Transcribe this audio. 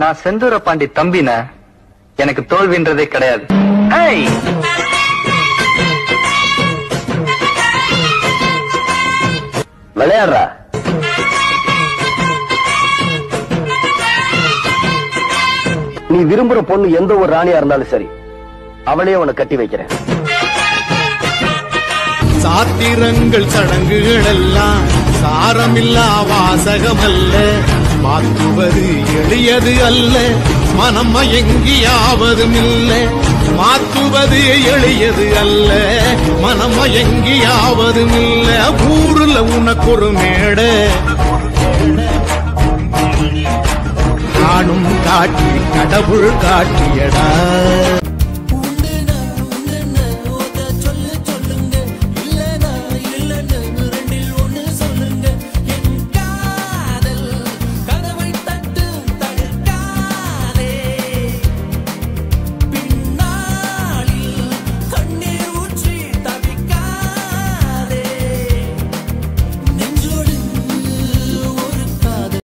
நான் செந்தூர பாண்டி தம்பின எனக்கு தோல்வின்றதே கிடையாது ஏய்! விளையாடுறா நீ விரும்புற பொண்ணு எந்த ஒரு ராணியா இருந்தாலும் சரி அவளே உன்னை கட்டி வைக்கிறேன் சாத்திரங்கள் சடங்குகள் எல்லாம் சாரமில்லா வாசகமல்ல மாற்றுவது எளியது அல்ல மனம் மயங்கியாவதும் இல்ல மாற்றுவது எளியது அல்ல மனம் மயங்கியாவதும் இல்ல ஊருல உனக்கு ஒரு மேடை காணும் காட்சி கடவுள் காட்டியடா